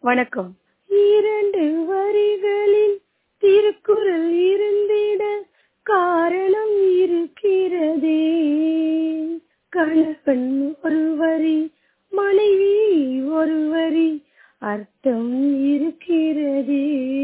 வணக்கம் இரண்டு வரிகளில் திருக்குறள் இருந்திட காரணம் இருக்கிறதே கணவன் ஒரு வரி மனைவி ஒரு வரி அர்த்தம் இருக்கிறதே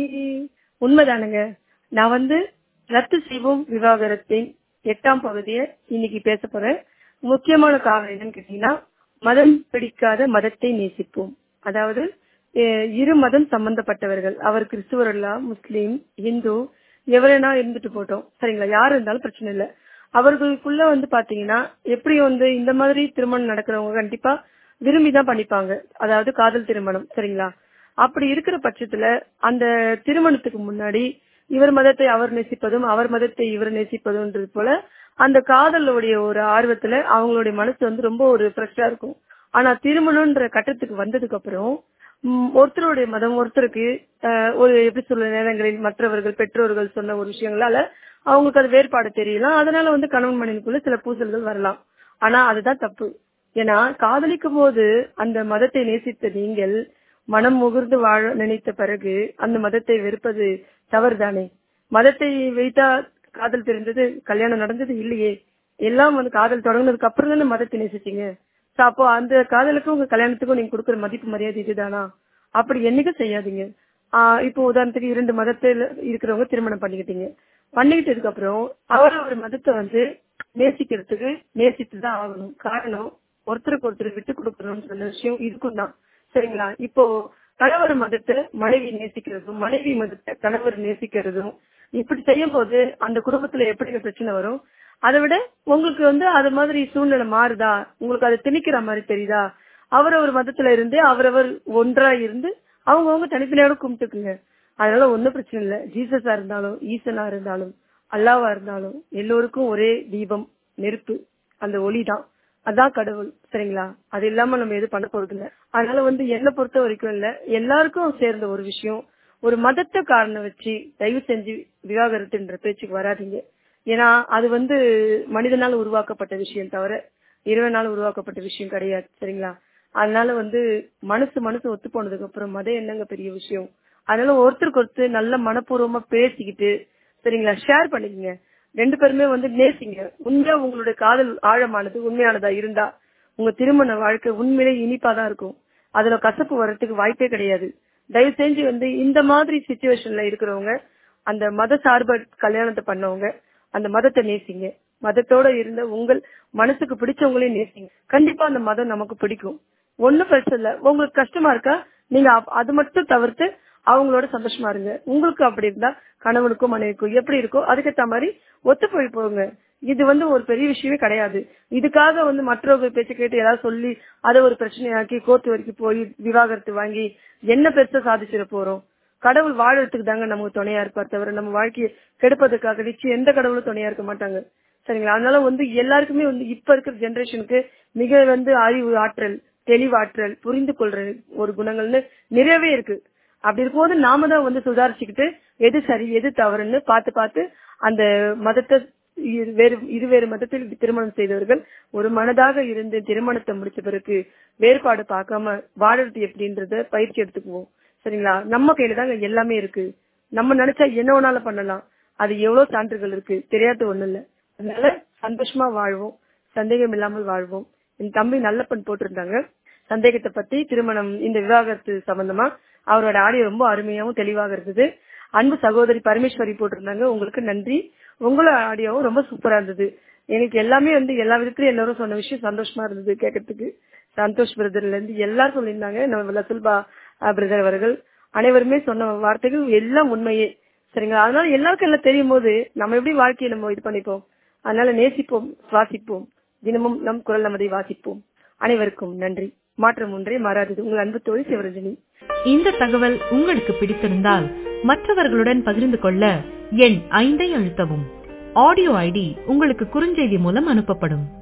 உண்மைதானுங்க நான் வந்து ரத்து செய்வோம் விவாகரத்தின் எட்டாம் பகுதியை இன்னைக்கு பேச போறேன் முக்கியமான காரணம் என்னன்னு கேட்டீங்கன்னா மதம் பிடிக்காத மதத்தை நேசிப்போம் அதாவது அஹ், இரு மதம் சம்பந்தப்பட்டவர்கள் அவர் கிறிஸ்துவர் அல்ல முஸ்லீம் இந்து எவரேனா இருந்துட்டு போட்டோம் சரிங்களா யாரு இருந்தாலும் பிரச்சனை இல்ல அவர்களுக்குள்ள வந்து பாத்தீங்கன்னா எப்படி வந்து இந்த மாதிரி திருமணம் நடக்கிறவங்க கண்டிப்பா விரும்பி தான் பண்ணிப்பாங்க அதாவது காதல் திருமணம் சரிங்களா அப்படி இருக்கிற பட்சத்துல அந்த திருமணத்துக்கு முன்னாடி இவர் மதத்தை அவர் நேசிப்பதும் அவர் மதத்தை இவர் நேசிப்பதும்ன்றது போல அந்த காதலுடைய ஒரு ஆர்வத்துல அவங்களுடைய மனசு வந்து ரொம்ப ஒரு ஃப்ரெஷ்ஷா இருக்கும் ஆனா திருமணம்ன்ற கட்டத்துக்கு வந்ததுக்கு அப்புறம் ம், ஒருத்தருடைய மதம் ஒருத்தருக்கு அஹ், ஒரு எப்படி சொல்ல நேரங்களில் மற்றவர்கள் பெற்றோர்கள் சொன்ன ஒரு விஷயங்களால அவங்களுக்கு அது வேறுபாடு தெரியலாம் அதனால வந்து கணவன் மனைவிக்குள்ள சில பூசல்கள் வரலாம் ஆனா அதுதான் தப்பு ஏன்னா காதலிக்கும் போது அந்த மதத்தை நேசித்த நீங்கள் மனம் முகிர்ந்து வாழ நினைத்த பிறகு அந்த மதத்தை வெறுப்பது தவறுதானே மதத்தை வைத்தா காதல் தெரிந்தது கல்யாணம் நடந்தது இல்லையே எல்லாம் வந்து காதல் தொடங்கினதுக்கு அப்புறம் தானே மதத்தை நேசிச்சீங்க So, அப்போ அந்த காதலுக்கும் உங்க கல்யாணத்துக்கும் நீங்க கொடுக்குற மதிப்பு மரியாதை இதுதானா அப்படி என்னைக்கும் செய்யாதீங்க ஆஹ் இப்போ உதாரணத்துக்கு இரண்டு மதத்துல இருக்கிறவங்க திருமணம் பண்ணிக்கிட்டீங்க பண்ணிக்கிட்டதுக்கு அப்புறம் அவர் ஒரு மதத்தை வந்து நேசிக்கிறதுக்கு நேசித்து தான் ஆகணும் காரணம் ஒருத்தருக்கு ஒருத்தர் விட்டு கொடுக்கணும்னு சொன்ன விஷயம் இதுக்கும் தான் சரிங்களா இப்போ கணவர் மதத்தை மனைவி நேசிக்கிறதும் மனைவி மதத்தை கணவர் நேசிக்கிறதும் இப்படி செய்யும் போது அந்த குடும்பத்துல எப்படி பிரச்சனை வரும் அதை விட உங்களுக்கு வந்து அது மாதிரி சூழ்நிலை மாறுதா உங்களுக்கு அது திணிக்கிற மாதிரி தெரியுதா அவரவர் மதத்துல இருந்து அவரவர் ஒன்றா இருந்து அவங்கவுங்க தனித்தனியோட கும்பிட்டுக்குங்க அதனால ஒன்னும் பிரச்சனை இல்ல ஜீசஸா இருந்தாலும் ஈசனா இருந்தாலும் அல்லாவா இருந்தாலும் எல்லோருக்கும் ஒரே தீபம் நெருப்பு அந்த ஒளி தான் அதான் கடவுள் சரிங்களா அது இல்லாம நம்ம எதுவும் பண்ண போறது இல்ல அதனால வந்து என்ன பொறுத்த வரைக்கும் இல்ல எல்லாருக்கும் சேர்ந்த ஒரு விஷயம் ஒரு மதத்தை காரணம் வச்சு தயவு செஞ்சு விவாகரத்துன்ற பேச்சுக்கு வராதீங்க ஏன்னா அது வந்து மனிதனால் உருவாக்கப்பட்ட விஷயம் தவிர இறைவனால் உருவாக்கப்பட்ட விஷயம் கிடையாது சரிங்களா அதனால வந்து மனசு மனசு ஒத்து போனதுக்கு அப்புறம் மதம் என்னங்க பெரிய விஷயம் அதனால ஒருத்தருக்கு ஒருத்தர் நல்ல மனப்பூர்வமா பேசிக்கிட்டு சரிங்களா ஷேர் பண்ணிக்கங்க ரெண்டு பேருமே வந்து நேசிங்க உண்மையா உங்களுடைய காதல் ஆழமானது உண்மையானதா இருந்தா உங்க திருமண வாழ்க்கை உண்மையிலே இனிப்பா தான் இருக்கும் அதுல கசப்பு வர்றதுக்கு வாய்ப்பே கிடையாது தயவு செஞ்சு வந்து இந்த மாதிரி சுச்சுவேஷன்ல இருக்கிறவங்க அந்த மத சார்ப கல்யாணத்தை பண்ணவங்க அந்த மதத்தை நேசிங்க மதத்தோட இருந்த உங்கள் மனசுக்கு பிடிச்சவங்களையும் நேசிங்க கண்டிப்பா அந்த மதம் நமக்கு பிடிக்கும் ஒண்ணும் பிரச்சனை இல்ல உங்களுக்கு கஷ்டமா இருக்கா நீங்க அப்- அது மட்டும் தவிர்த்து அவங்களோட சந்தோஷமா இருங்க உங்களுக்கு அப்படி இருந்தா கணவனுக்கும் மனைவிக்கும் எப்படி இருக்கோ அதுக்கேத்த மாதிரி ஒத்து போய் போங்க இது வந்து ஒரு பெரிய விஷயமே கிடையாது இதுக்காக வந்து மற்றவங்க பேச்சு கேட்டு ஏதாவது சொல்லி அதை ஒரு பிரச்சனையாக்கி கோர்ட்டு வரைக்கும் போய் விவாகரத்து வாங்கி என்ன பெருசா சாதிச்சிட போறோம் கடவுள் வாழறதுக்கு தாங்க நமக்கு துணையா இருப்பார் தவிர நம்ம வாழ்க்கையை கெடுப்பதற்காக நிச்சயம் எந்த கடவுளும் துணையா இருக்க மாட்டாங்க சரிங்களா அதனால வந்து எல்லாருக்குமே வந்து இப்ப இருக்கிற ஜெனரேஷனுக்கு மிக வந்து அறிவு ஆற்றல் தெளிவாற்றல் புரிந்து கொள்ற ஒரு குணங்கள்னு நிறையவே இருக்கு அப்படி இருக்கும்போது நாம தான் வந்து சுதாரிச்சுக்கிட்டு எது சரி எது தவறுன்னு பார்த்து பார்த்து அந்த மதத்தை இரு- வேறு இருவேறு மதத்தில் திருமணம் செய்தவர்கள் ஒரு மனதாக இருந்து திருமணத்தை முடிச்ச பிறகு வேறுபாடு பார்க்காம வாழறது எப்படின்றத பயிற்சி எடுத்துக்குவோம் சரிங்களா நம்ம கையில தாங்க எல்லாமே இருக்கு நம்ம நினைச்சா என்ன வேணாலும் பண்ணலாம் அது எவ்வளவு சான்றுகள் இருக்கு தெரியாத ஒண்ணு இல்ல அதனால சந்தோஷமா வாழ்வோம் சந்தேகம் இல்லாமல் வாழ்வோம் என் தம்பி நல்லப்பன் போட்டிருந்தாங்க சந்தேகத்தை பத்தி திருமணம் இந்த விவாகரத்து சம்பந்தமா அவரோட ஆடியோ ரொம்ப அருமையாவும் தெளிவாக இருந்தது அன்பு சகோதரி பரமேஸ்வரி போட்டிருந்தாங்க உங்களுக்கு நன்றி உங்களோட ஆடியோவும் ரொம்ப சூப்பரா இருந்தது எனக்கு எல்லாமே வந்து எல்லா விதத்திலயும் எல்லாரும் சொன்ன விஷயம் சந்தோஷமா இருந்தது கேட்கறதுக்கு சந்தோஷ் பிரதர்ல இருந்து எல்லாரும் சொல்லியிருந்தாங்க நம்ம லசுல்பா பிரதர் அவர்கள் அனைவருமே சொன்ன வார்த்தைகள் எல்லாம் உண்மையே சரிங்களா அதனால எல்லாருக்கும் எல்லாம் தெரியும் போது நம்ம எப்படி வாழ்க்கையை நம்ம இது பண்ணிப்போம் அதனால நேசிப்போம் சுவாசிப்போம் தினமும் நம் குரல் நமதை வாசிப்போம் அனைவருக்கும் நன்றி மாற்றம் ஒன்றே மாறாதது உங்கள் அன்பு தோழி சிவரஞ்சனி இந்த தகவல் உங்களுக்கு பிடித்திருந்தால் மற்றவர்களுடன் பகிர்ந்து கொள்ள எண் ஐந்தை அழுத்தவும் ஆடியோ ஐடி உங்களுக்கு குறுஞ்செய்தி மூலம் அனுப்பப்படும்